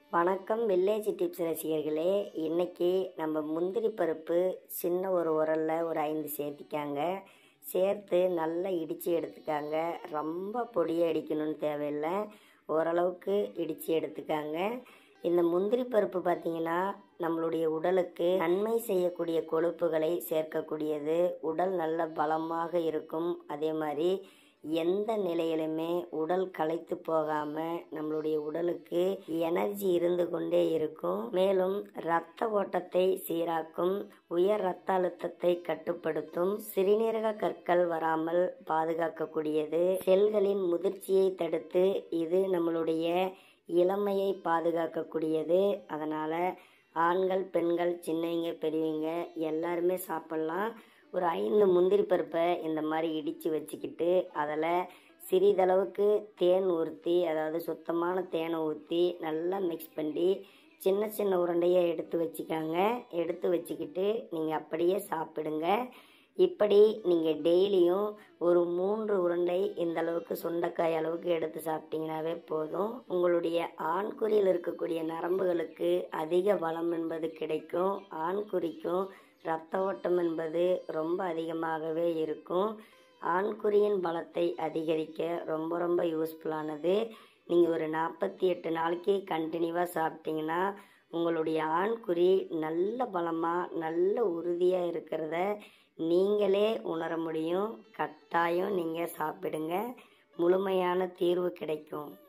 வணக்கம் village tips ரசிகர்களே இன்னைக்கு நம்ம முந்திரி பருப்பு சின்ன ஒரு உரலில் ஒரு ஐந்து சேர்த்திக்காங்க சேர்த்து நல்லா இடித்து எடுத்துக்காங்க ரொம்ப பொடியை அடிக்கணும்னு தேவையில்லை ஓரளவுக்கு இடித்து எடுத்துக்காங்க இந்த முந்திரி பருப்பு பார்த்தீங்கன்னா நம்மளுடைய உடலுக்கு நன்மை செய்யக்கூடிய கொழுப்புகளை சேர்க்கக்கூடியது உடல் நல்ல பலமாக இருக்கும் அதே மாதிரி எந்த நிலையிலுமே உடல் களைத்து போகாம நம்மளுடைய உடலுக்கு எனர்ஜி இருந்து கொண்டே இருக்கும் மேலும் இரத்த ஓட்டத்தை சீராக்கும் உயர் இரத்த அழுத்தத்தை கட்டுப்படுத்தும் சிறுநீரக கற்கள் வராமல் பாதுகாக்கக்கூடியது செல்களின் முதிர்ச்சியை தடுத்து இது நம்மளுடைய இளமையை பாதுகாக்கக்கூடியது அதனால ஆண்கள் பெண்கள் சின்னவங்க பெரியவங்க எல்லாருமே சாப்பிட்லாம் ஒரு ஐந்து முந்திரி பருப்பை இந்த மாதிரி இடித்து வச்சுக்கிட்டு அதில் சிறிதளவுக்கு தேன் ஊற்றி அதாவது சுத்தமான தேனை ஊற்றி நல்லா மிக்ஸ் பண்ணி சின்ன சின்ன உருண்டையை எடுத்து வச்சுக்காங்க எடுத்து வச்சுக்கிட்டு நீங்கள் அப்படியே சாப்பிடுங்க இப்படி நீங்கள் டெய்லியும் ஒரு மூன்று உருண்டை இந்த அளவுக்கு சுண்டைக்காய் அளவுக்கு எடுத்து சாப்பிட்டீங்கன்னாவே போதும் உங்களுடைய ஆண்குறியில் இருக்கக்கூடிய நரம்புகளுக்கு அதிக பலம் என்பது கிடைக்கும் ஆண்குறிக்கும் இரத்த ஓட்டம் என்பது ரொம்ப அதிகமாகவே இருக்கும் ஆண்குறியின் பலத்தை அதிகரிக்க ரொம்ப ரொம்ப யூஸ்ஃபுல்லானது நீங்கள் ஒரு நாற்பத்தி எட்டு நாளைக்கு கண்டினியூவாக சாப்பிட்டீங்கன்னா உங்களுடைய ஆண்குறி நல்ல பலமாக நல்ல உறுதியாக இருக்கிறத நீங்களே உணர முடியும் கட்டாயம் நீங்கள் சாப்பிடுங்க முழுமையான தீர்வு கிடைக்கும்